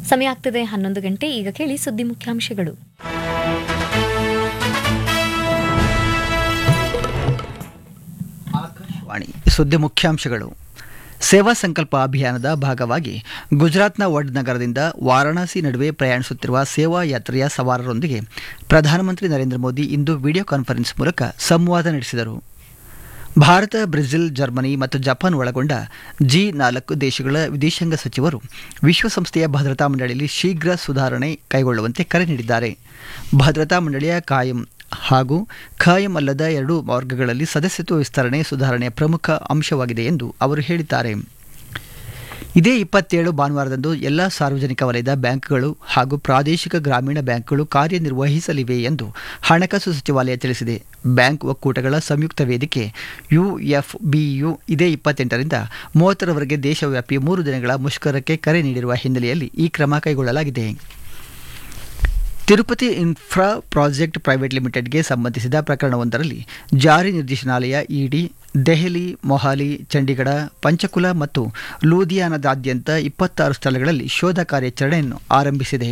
ಸಮಯ ಆಗ್ತದೆ ಹನ್ನೊಂದು ಗಂಟೆ ಈಗ ಕೇಳಿ ಸುದ್ದಿ ಮುಖ್ಯಾಂಶಗಳು ವಾಣಿ ಸುದ್ದಿ ಮುಖ್ಯಾಂಶಗಳು ಸೇವಾ ಸಂಕಲ್ಪ ಅಭಿಯಾನದ ಭಾಗವಾಗಿ ಗುಜರಾತ್ನ ವಡ್ ನಗರದಿಂದ ವಾರಾಣಸಿ ನಡುವೆ ಪ್ರಯಾಣಿಸುತ್ತಿರುವ ಸೇವಾ ಯಾತ್ರೆಯ ಸವಾರರೊಂದಿಗೆ ಪ್ರಧಾನಮಂತ್ರಿ ನರೇಂದ್ರ ಮೋದಿ ಇಂದು ವಿಡಿಯೋ ಕಾನ್ಫರೆನ್ಸ್ ಮೂಲಕ ಸಂವಾದ ನಡೆಸಿದರು ಭಾರತ ಬ್ರೆಜಿಲ್ ಜರ್ಮನಿ ಮತ್ತು ಜಪಾನ್ ಒಳಗೊಂಡ ಜಿ ನಾಲ್ಕು ದೇಶಗಳ ವಿದೇಶಾಂಗ ಸಚಿವರು ವಿಶ್ವಸಂಸ್ಥೆಯ ಭದ್ರತಾ ಮಂಡಳಿಯಲ್ಲಿ ಶೀಘ್ರ ಸುಧಾರಣೆ ಕೈಗೊಳ್ಳುವಂತೆ ಕರೆ ನೀಡಿದ್ದಾರೆ ಭದ್ರತಾ ಮಂಡಳಿಯ ಕಾಯಂ ಹಾಗೂ ಖಾಯಂ ಅಲ್ಲದ ಎರಡು ವರ್ಗಗಳಲ್ಲಿ ಸದಸ್ಯತ್ವ ವಿಸ್ತರಣೆ ಸುಧಾರಣೆಯ ಪ್ರಮುಖ ಅಂಶವಾಗಿದೆ ಎಂದು ಅವರು ಹೇಳಿದ್ದಾರೆ ಇದೇ ಇಪ್ಪತ್ತೇಳು ಭಾನುವಾರದಂದು ಎಲ್ಲ ಸಾರ್ವಜನಿಕ ವಲಯದ ಬ್ಯಾಂಕ್ಗಳು ಹಾಗೂ ಪ್ರಾದೇಶಿಕ ಗ್ರಾಮೀಣ ಬ್ಯಾಂಕ್ಗಳು ಕಾರ್ಯನಿರ್ವಹಿಸಲಿವೆ ಎಂದು ಹಣಕಾಸು ಸಚಿವಾಲಯ ತಿಳಿಸಿದೆ ಬ್ಯಾಂಕ್ ಒಕ್ಕೂಟಗಳ ಸಂಯುಕ್ತ ವೇದಿಕೆ ಯುಎಫ್ಬಿಯು ಇದೇ ಇಪ್ಪತ್ತೆಂಟರಿಂದ ಮೂವತ್ತರವರೆಗೆ ದೇಶವ್ಯಾಪಿ ಮೂರು ದಿನಗಳ ಮುಷ್ಕರಕ್ಕೆ ಕರೆ ನೀಡಿರುವ ಹಿನ್ನೆಲೆಯಲ್ಲಿ ಈ ಕ್ರಮ ಕೈಗೊಳ್ಳಲಾಗಿದೆ ತಿರುಪತಿ ಇನ್ಫ್ರಾ ಪ್ರಾಜೆಕ್ಟ್ ಪ್ರೈವೇಟ್ ಲಿಮಿಟೆಡ್ಗೆ ಸಂಬಂಧಿಸಿದ ಪ್ರಕರಣವೊಂದರಲ್ಲಿ ಜಾರಿ ನಿರ್ದೇಶನಾಲಯ ಇಡಿ ದೆಹಲಿ ಮೊಹಾಲಿ ಚಂಡೀಗಢ ಪಂಚಕುಲ ಮತ್ತು ಲೂಧಿಯಾನದಾದ್ಯಂತ ಇಪ್ಪತ್ತಾರು ಸ್ಥಳಗಳಲ್ಲಿ ಶೋಧ ಕಾರ್ಯಾಚರಣೆಯನ್ನು ಆರಂಭಿಸಿದೆ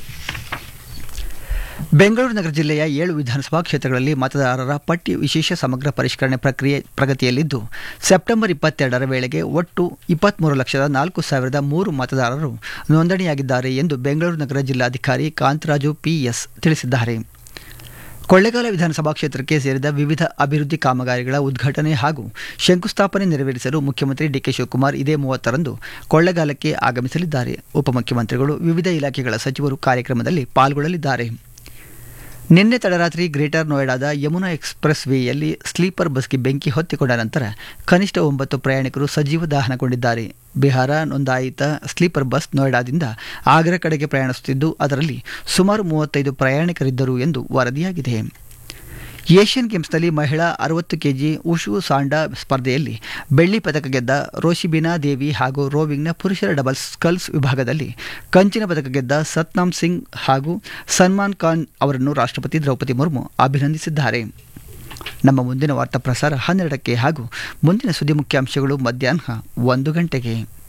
ಬೆಂಗಳೂರು ನಗರ ಜಿಲ್ಲೆಯ ಏಳು ವಿಧಾನಸಭಾ ಕ್ಷೇತ್ರಗಳಲ್ಲಿ ಮತದಾರರ ಪಟ್ಟಿ ವಿಶೇಷ ಸಮಗ್ರ ಪರಿಷ್ಕರಣೆ ಪ್ರಕ್ರಿಯೆ ಪ್ರಗತಿಯಲ್ಲಿದ್ದು ಸೆಪ್ಟೆಂಬರ್ ಇಪ್ಪತ್ತೆರಡರ ವೇಳೆಗೆ ಒಟ್ಟು ಇಪ್ಪತ್ತ್ಮೂರು ಲಕ್ಷದ ನಾಲ್ಕು ಸಾವಿರದ ಮೂರು ಮತದಾರರು ನೋಂದಣಿಯಾಗಿದ್ದಾರೆ ಎಂದು ಬೆಂಗಳೂರು ನಗರ ಜಿಲ್ಲಾಧಿಕಾರಿ ಕಾಂತರಾಜು ಪಿಎಸ್ ತಿಳಿಸಿದ್ದಾರೆ ಕೊಳ್ಳೇಗಾಲ ವಿಧಾನಸಭಾ ಕ್ಷೇತ್ರಕ್ಕೆ ಸೇರಿದ ವಿವಿಧ ಅಭಿವೃದ್ಧಿ ಕಾಮಗಾರಿಗಳ ಉದ್ಘಾಟನೆ ಹಾಗೂ ಶಂಕುಸ್ಥಾಪನೆ ನೆರವೇರಿಸಲು ಮುಖ್ಯಮಂತ್ರಿ ಡಿಕೆ ಶಿವಕುಮಾರ್ ಇದೇ ಮೂವತ್ತರಂದು ಕೊಳ್ಳೇಗಾಲಕ್ಕೆ ಆಗಮಿಸಲಿದ್ದಾರೆ ಉಪಮುಖ್ಯಮಂತ್ರಿಗಳು ವಿವಿಧ ಇಲಾಖೆಗಳ ಸಚಿವರು ಕಾರ್ಯಕ್ರಮದಲ್ಲಿ ಪಾಲ್ಗೊಳ್ಳಲಿದ್ದಾರೆ ನಿನ್ನೆ ತಡರಾತ್ರಿ ಗ್ರೇಟರ್ ನೋಯ್ಡಾದ ಯಮುನಾ ಎಕ್ಸ್ಪ್ರೆಸ್ ವೇಯಲ್ಲಿ ಸ್ಲೀಪರ್ ಬಸ್ಗೆ ಬೆಂಕಿ ಹೊತ್ತಿಕೊಂಡ ನಂತರ ಕನಿಷ್ಠ ಒಂಬತ್ತು ಪ್ರಯಾಣಿಕರು ಸಜೀವ ದಹನಗೊಂಡಿದ್ದಾರೆ ಬಿಹಾರ ನೋಂದಾಯಿತ ಸ್ಲೀಪರ್ ಬಸ್ ನೋಯ್ಡಾದಿಂದ ಆಗ್ರಾ ಕಡೆಗೆ ಪ್ರಯಾಣಿಸುತ್ತಿದ್ದು ಅದರಲ್ಲಿ ಸುಮಾರು ಮೂವತ್ತೈದು ಪ್ರಯಾಣಿಕರಿದ್ದರು ಎಂದು ವರದಿಯಾಗಿದೆ ಏಷ್ಯನ್ ಗೇಮ್ಸ್ನಲ್ಲಿ ಮಹಿಳಾ ಅರವತ್ತು ಕೆಜಿ ಉಷು ಸಾಂಡಾ ಸ್ಪರ್ಧೆಯಲ್ಲಿ ಬೆಳ್ಳಿ ಪದಕ ಗೆದ್ದ ರೋಶಿಬಿನಾ ದೇವಿ ಹಾಗೂ ರೋವಿಂಗ್ನ ಪುರುಷರ ಡಬಲ್ಸ್ ಸ್ಕಲ್ಸ್ ವಿಭಾಗದಲ್ಲಿ ಕಂಚಿನ ಪದಕ ಗೆದ್ದ ಸತ್ನಾಮ್ ಸಿಂಗ್ ಹಾಗೂ ಸಲ್ಮಾನ್ ಖಾನ್ ಅವರನ್ನು ರಾಷ್ಟ್ರಪತಿ ದ್ರೌಪದಿ ಮುರ್ಮು ಅಭಿನಂದಿಸಿದ್ದಾರೆ ನಮ್ಮ ಮುಂದಿನ ವಾರ್ತಾ ಪ್ರಸಾರ ಹನ್ನೆರಡಕ್ಕೆ ಹಾಗೂ ಮುಂದಿನ ಸುದ್ದಿ ಮುಖ್ಯಾಂಶಗಳು ಮಧ್ಯಾಹ್ನ ಒಂದು ಗಂಟೆಗೆ